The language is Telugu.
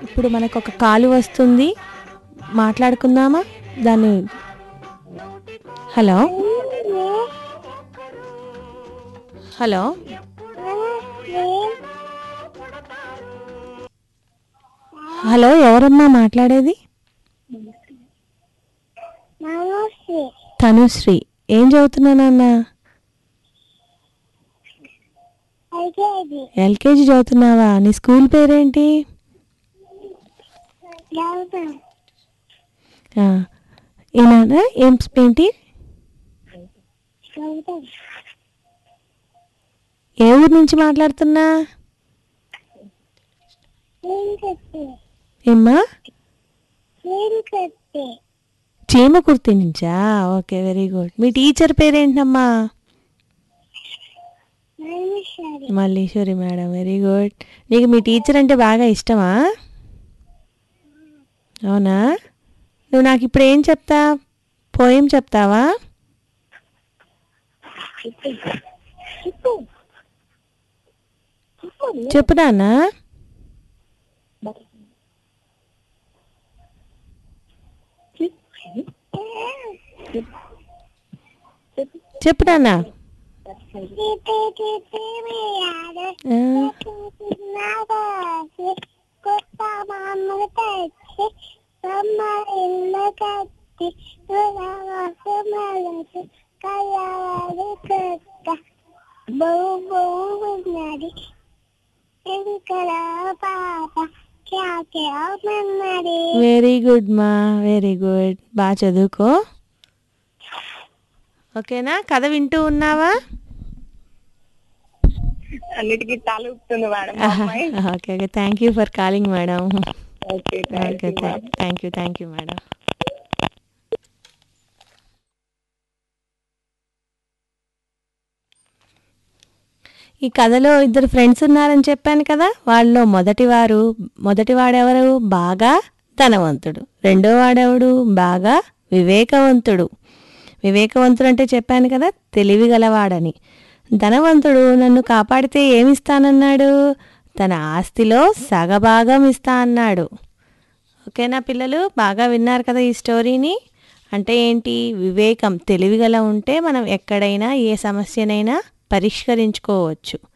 ఇప్పుడు మనకు ఒక కాలు వస్తుంది మాట్లాడుకుందామా దాన్ని హలో హలో హలో ఎవరమ్మా మాట్లాడేది నమస్తే తనుశ్రీ ఏం చదువుతున్నానన్నా అయితే అది ఎల్కేజీ చదువుతున్నావా నీ స్కూల్ పేరేంటి గౌతమ్ ఆ, ఏనాదా ఏం ఏంటి గౌతమ్ ఏ ఊరు నుంచి మాట్లాడుతున్నా ఏం చెప్పే ఏమ్మా ఏం చెప్పే చీమ కుర్తి నుంచా ఓకే వెరీ గుడ్ మీ టీచర్ పేరేంటమ్మా నమస్కారం మల్లీశ్వరి మేడం వెరీ గుడ్ నీకు మీ టీచర్ అంటే బాగా ఇష్టమా అవునా నువ్వు నాకు ఇప్పుడు ఏం చెప్తా పోయం చెప్తావా చెప్పు చెప్పు చెప్పు చెప్పు నాన్న చెప్పు నాన్న చెప్పే చెప్పే వేయాలి ఆ, నాగాసి కొత్త మామలు తెచ్చి అమ్మ ఇల్లు కట్టి తులవాసు మలసి కలవాడు కొత్త బహు బహు ఉన్నది ఇంకల పాప క్యా క్యా మన్నది వెరీ గుడ్ మా వెరీ గుడ్ బాగా చదువుకో ఓకేనా కథ వింటూ ఉన్నావా అన్నిటికీ తల ఊపుతుంది మేడం మా అమ్మాయి okay okay thank you for calling madam okay okay thank you thank you madam ఈ కథలో ఇద్దరు ఫ్రెండ్స్ ఉన్నారని చెప్పాను కదా వాళ్ళలో మొదటివారు మొదటివాడెవరు బాగా ధనవంతుడు రెండో వాడెవడు బాగా వివేకవంతుడు వివేకవంతుడు అంటే చెప్పాను కదా తెలివి గలవాడని ధనవంతుడు నన్ను కాపాడితే ఏమిస్తానన్నాడు తన ఆస్తిలో సగభాగం ఇస్తా అన్నాడు ఓకేనా పిల్లలు బాగా విన్నారు కదా ఈ స్టోరీని అంటే ఏంటి వివేకం తెలివిగల ఉంటే మనం ఎక్కడైనా ఏ సమస్యనైనా పరిష్కరించుకోవచ్చు